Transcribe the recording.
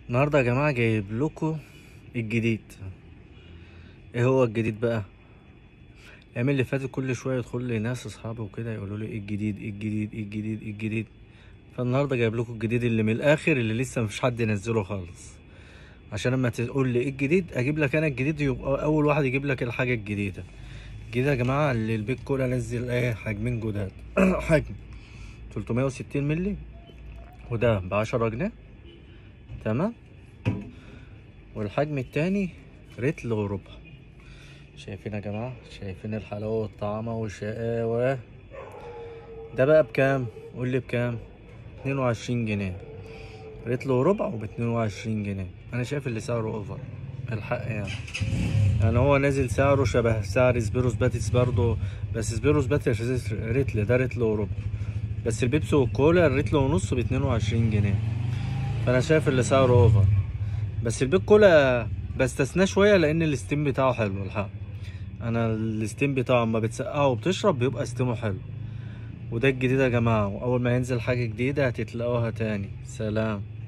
النهارده يا جماعه جايب لكم الجديد ايه هو الجديد بقى الايام اللي فاتت كل شويه يدخل لي ناس اصحابي وكده يقولوا لي ايه الجديد ايه الجديد ايه الجديد ايه الجديد فالنهارده جايب لكم الجديد اللي من الاخر اللي لسه مفيش حد ينزله خالص عشان لما تقول لي ايه الجديد اجيب لك انا الجديد يبقى اول واحد يجيب لك الحاجه الجديده الجديد يا جماعه اللي البيت كولا نزل ايه حجمين جداد حجم 360 مللي وده ب 10 جنيه تمام والحجم التاني رتل وربع شايفين يا جماعة شايفين الحلاوة والطعامة والشقاوة ده بقى بكام قول لي بكام اتنين وعشرين جنيه رتل وربع وباتنين وعشرين جنيه انا شايف اللي سعره اوفر الحق يعني يعني هو نازل سعره شبه سعر سبيروس باتس برضه بس سبيروس باتس رتل ده رتل وربع بس البيبسي والكولا الرتل ونص باتنين وعشرين جنيه فانا شايف اللي سعره اوفر بس البيت كولا بستثناه شويه لان الستيم بتاعه حلو الحق انا الستيم بتاعه اما بتسقعه وبتشرب بيبقى ستيمه حلو وده الجديد يا جماعه واول ما ينزل حاجه جديده هتتلاقوها تاني سلام